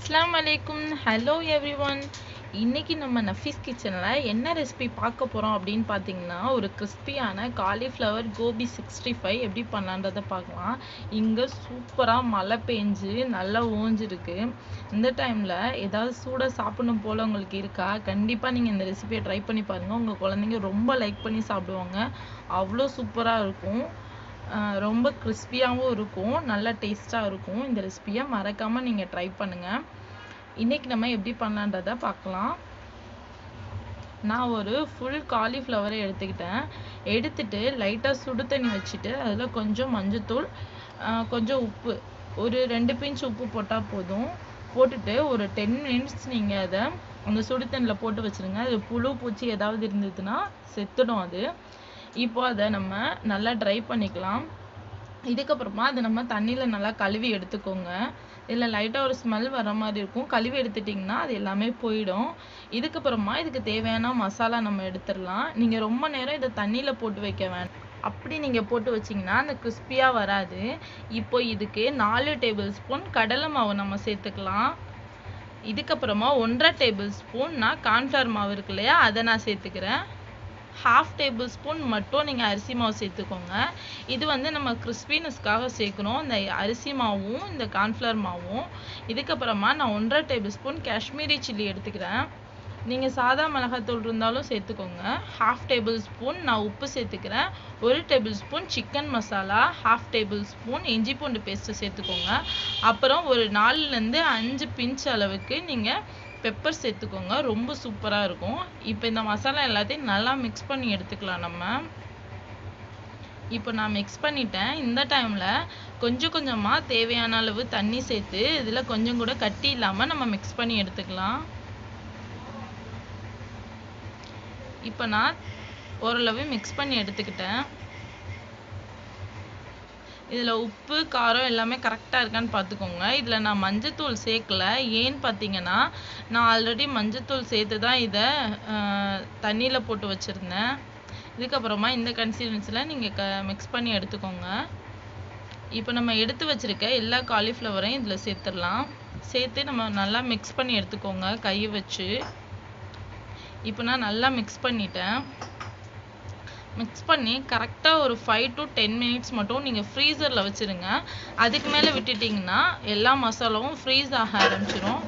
அஸ்ஸலாமு அலைக்கும் hello every one இன்னைக்கு நம்ம நஃபீஸ் கிச்சனில் என்ன ரெசிபி பார்க்க போகிறோம் அப்படின்னு பார்த்தீங்கன்னா ஒரு கிறிஸ்பியான காலிஃப்ளவர் கோபி சிக்ஸ்டி ஃபைவ் எப்படி பண்ணலான்றதை பார்க்கலாம் இங்கே சூப்பராக மழை பெஞ்சு நல்லா ஓஞ்சிருக்கு இந்த டைமில் ஏதாவது சூடாக சாப்பிடணும் போல் உங்களுக்கு இருக்கா கண்டிப்பாக நீங்கள் இந்த ரெசிபியை ட்ரை பண்ணி பாருங்கள் உங்கள் குழந்தைங்க ரொம்ப லைக் பண்ணி சாப்பிடுவாங்க அவ்வளோ சூப்பராக இருக்கும் ஆஹ் ரொம்ப கிறிஸ்பியாகவும் இருக்கும் நல்லா டேஸ்ட்டாக இருக்கும் இந்த ரெசிபியை மறக்காமல் நீங்கள் ட்ரை பண்ணுங்கள் இன்னைக்கு நம்ம எப்படி பண்ணலான்றத பார்க்கலாம் நான் ஒரு ஃபுல் காலிஃப்ளவரை எடுத்துக்கிட்டேன் எடுத்துட்டு லைட்டாக சுடு தண்ணி வச்சுட்டு அதில் கொஞ்சம் மஞ்சத்தூள் ஆஹ் கொஞ்சம் உப்பு ஒரு ரெண்டு பிஞ்ச் உப்பு போட்டால் போதும் போட்டுட்டு ஒரு டென் மினிட்ஸ் நீங்கள் அதை அந்த சுடு தண்ணியில் போட்டு வச்சுருங்க அது புழு பூச்சி ஏதாவது இருந்ததுன்னா செத்துடும் அது இப்போ அதை நம்ம நல்லா ட்ரை பண்ணிக்கலாம் இதுக்கப்புறமா அதை நம்ம தண்ணியில் நல்லா கழுவி எடுத்துக்கோங்க இதில் லைட்டாக ஒரு ஸ்மெல் வர மாதிரி இருக்கும் கழுவி எடுத்துட்டிங்கன்னா அது எல்லாமே போயிடும் இதுக்கப்புறமா இதுக்கு தேவையான மசாலா நம்ம எடுத்துடலாம் நீங்கள் ரொம்ப நேரம் இதை தண்ணியில் போட்டு வைக்க வேண்டாம் அப்படி நீங்கள் போட்டு வச்சிங்கன்னா அந்த கிறிஸ்பியாக வராது இப்போ இதுக்கு நாலு டேபிள் ஸ்பூன் கடலை மாவு நம்ம சேர்த்துக்கலாம் இதுக்கப்புறமா ஒன்றரை டேபிள் ஸ்பூன் நான் கார்ன்ஃப்ளவர் மாவு இருக்கு இல்லையா அதை நான் சேர்த்துக்கிறேன் ஹாஃப் டேபிள் ஸ்பூன் மட்டும் நீங்கள் அரிசி மாவு சேர்த்துக்கோங்க இது வந்து நம்ம கிறிஸ்பினஸ்க்காக சேர்க்குறோம் இந்த அரிசி மாவும் இந்த கார்ன்ஃப்ளவர் மாவும் இதுக்கப்புறமா நான் ஒன்றரை டேபிள் ஸ்பூன் காஷ்மீரி சில்லி எடுத்துக்கிறேன் நீங்கள் சாதா மிளகாத்தூள் இருந்தாலும் சேர்த்துக்கோங்க ஹாஃப் டேபிள் ஸ்பூன் நான் உப்பு சேர்த்துக்கிறேன் ஒரு tablespoon chicken masala half tablespoon இஞ்சி பூண்டு பேஸ்ட்டு சேர்த்துக்கோங்க அப்புறம் ஒரு நாலுலேருந்து அஞ்சு பிஞ்ச் அளவுக்கு நீங்கள் பெப்பர் சேர்த்துக்கோங்க ரொம்ப சூப்பராக இருக்கும் இப்போ இந்த மசாலா எல்லாத்தையும் நல்லா மிக்ஸ் பண்ணி எடுத்துக்கலாம் நம்ம இப்போ நான் மிக்ஸ் பண்ணிட்டேன் இந்த டைமில் கொஞ்சம் கொஞ்சமாக தேவையான அளவு தண்ணி சேர்த்து இதில் கொஞ்சம் கூட கட்டி இல்லாமல் நம்ம மிக்ஸ் பண்ணி எடுத்துக்கலாம் இப்போ நான் ஓரளவு மிக்ஸ் பண்ணி எடுத்துக்கிட்டேன் இதில் உப்பு காரம் எல்லாமே கரெக்டாக இருக்கான்னு பார்த்துக்கோங்க இதில் நான் மஞ்சத்தூள் சேர்க்கல ஏன்னு பார்த்தீங்கன்னா நான் ஆல்ரெடி மஞ்சத்தூள் சேர்த்து தான் இதை தண்ணியில் போட்டு வச்சுருந்தேன் இதுக்கப்புறமா இந்த கன்சிஸ்டன்சியில் நீங்கள் க மிக்ஸ் பண்ணி எடுத்துக்கோங்க இப்போ நம்ம எடுத்து வச்சுருக்க எல்லா காலிஃப்ளவரையும் இதில் சேர்த்துடலாம் சேர்த்து நம்ம நல்லா மிக்ஸ் பண்ணி எடுத்துக்கோங்க கை வச்சு இப்போ நான் நல்லா மிக்ஸ் பண்ணிட்டேன் மிக்ஸ் பண்ணி கரெக்டாக ஒரு ஃபைவ் டு டென் மினிட்ஸ் மட்டும் நீங்கள் ஃப்ரீசரில் வச்சுருங்க அதுக்கு மேலே விட்டுட்டிங்கன்னா எல்லா மசாலாவும் ஃப்ரீஸ் ஆக ஆரம்பிச்சிடும்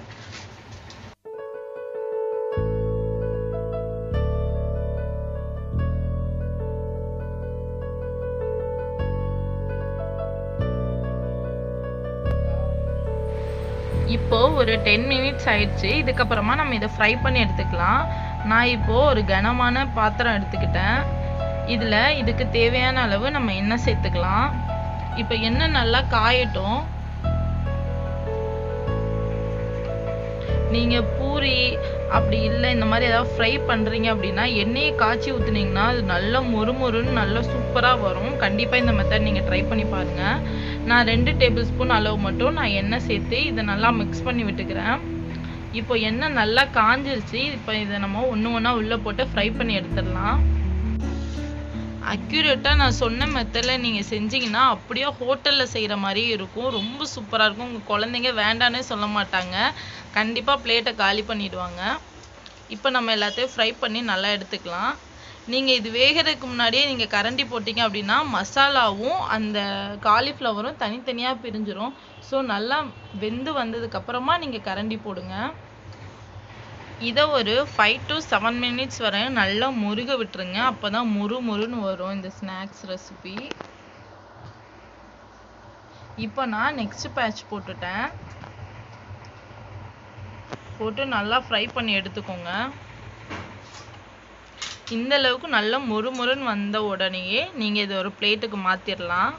இப்போ ஒரு டென் மினிட்ஸ் ஆயிடுச்சு இதுக்கப்புறமா நம்ம இதை ஃப்ரை பண்ணி எடுத்துக்கலாம் நான் இப்போ ஒரு கனமான பாத்திரம் எடுத்துக்கிட்டேன் இதில் இதுக்கு தேவையான அளவு நம்ம எண்ணெய் சேர்த்துக்கலாம் இப்போ எண்ணெய் நல்லா காயட்டும் நீங்கள் பூரி அப்படி இல்லை இந்த மாதிரி ஏதாவது ஃப்ரை பண்ணுறீங்க அப்படின்னா எண்ணெயை காய்ச்சி ஊற்றுனீங்கன்னா அது நல்லா மொறுமொறுன்னு நல்லா சூப்பராக வரும் கண்டிப்பாக இந்த மெத்தட் நீங்கள் ட்ரை பண்ணி பாருங்கள் நான் ரெண்டு டேபிள் ஸ்பூன் அளவு மட்டும் நான் எண்ணெய் சேர்த்து இதை நல்லா மிக்ஸ் பண்ணி விட்டுக்கிறேன் இப்போ எண்ணெய் நல்லா காஞ்சிருச்சு இப்போ இதை நம்ம ஒன்று ஒன்றா உள்ளே போட்டு ஃப்ரை பண்ணி எடுத்துடலாம் அக்யூரேட்டாக நான் சொன்ன மெத்தடில் நீங்கள் செஞ்சீங்கன்னா அப்படியே ஹோட்டலில் செய்கிற மாதிரியே இருக்கும் ரொம்ப சூப்பராக இருக்கும் உங்கள் குழந்தைங்க வேண்டானே சொல்ல மாட்டாங்க கண்டிப்பாக பிளேட்டை காலி பண்ணிடுவாங்க இப்போ நம்ம எல்லாத்தையும் ஃப்ரை பண்ணி நல்லா எடுத்துக்கலாம் நீங்கள் இது வேகிறதுக்கு முன்னாடியே நீங்கள் கரண்டி போட்டிங்க அப்படின்னா மசாலாவும் அந்த காலிஃப்ளவரும் தனித்தனியாக பிரிஞ்சிரும் ஸோ நல்லா வெந்து வந்ததுக்கப்புறமா நீங்கள் கரண்டி போடுங்க இதை ஒரு ஃபைவ் டு செவன் மினிட்ஸ் வரை நல்லா முருக விட்டுருங்க அப்போ தான் முறு முறுன்னு வரும் இந்த ஸ்நாக்ஸ் ரெசிபி இப்போ நான் நெக்ஸ்ட் பேட்ச் போட்டுட்டேன் போட்டு நல்லா ஃப்ரை பண்ணி எடுத்துக்கோங்க இந்த அளவுக்கு நல்லா மொறு மொறுன்னு வந்த உடனேயே நீங்கள் இதை ஒரு பிளேட்டுக்கு மாற்றிடலாம்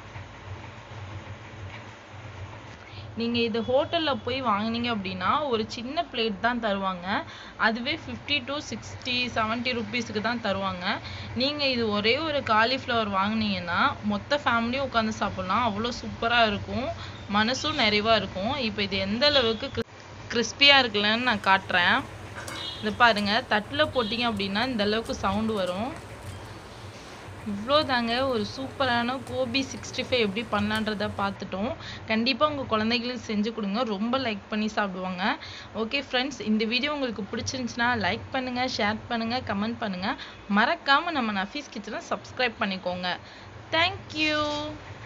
நீங்கள் இது ஹோட்டலில் போய் வாங்குனீங்க அப்படின்னா ஒரு சின்ன பிளேட் தான் தருவாங்க அதுவே ஃபிஃப்டி டு சிக்ஸ்டி செவன்ட்டி ருபீஸுக்கு தான் தருவாங்க நீங்கள் இது ஒரே ஒரு காலிஃப்ளவர் வாங்குனீங்கன்னா மொத்த ஃபேமிலியும் உட்காந்து சாப்பிட்லாம் அவ்வளோ சூப்பராக இருக்கும் மனசும் நிறைவாக இருக்கும் இப்போ இது எந்த அளவுக்கு கிறிஸ்பியாக இருக்குல்லன்னு நான் காட்டுறேன் இது பாருங்க தட்டில் போட்டிங்க அப்படின்னா இந்த அளவுக்கு சவுண்டு வரும் இவ்வளோதாங்க ஒரு சூப்பரான கோபி சிக்ஸ்டி ஃபைவ் எப்படி பண்ணலான்றத பார்த்துட்டோம் கண்டிப்பாக உங்கள் குழந்தைகளுக்கு செஞ்சு கொடுங்க ரொம்ப லைக் பண்ணி சாப்பிடுவாங்க ஓகே ஃப்ரெண்ட்ஸ் இந்த வீடியோ உங்களுக்கு பிடிச்சிருந்துச்சுன்னா லைக் பண்ணுங்கள் ஷேர் பண்ணுங்கள் கமெண்ட் பண்ணுங்கள் மறக்காமல் நம்ம நஃபீஸ் கிச்சனை சப்ஸ்கிரைப் பண்ணிக்கோங்க தேங்க்யூ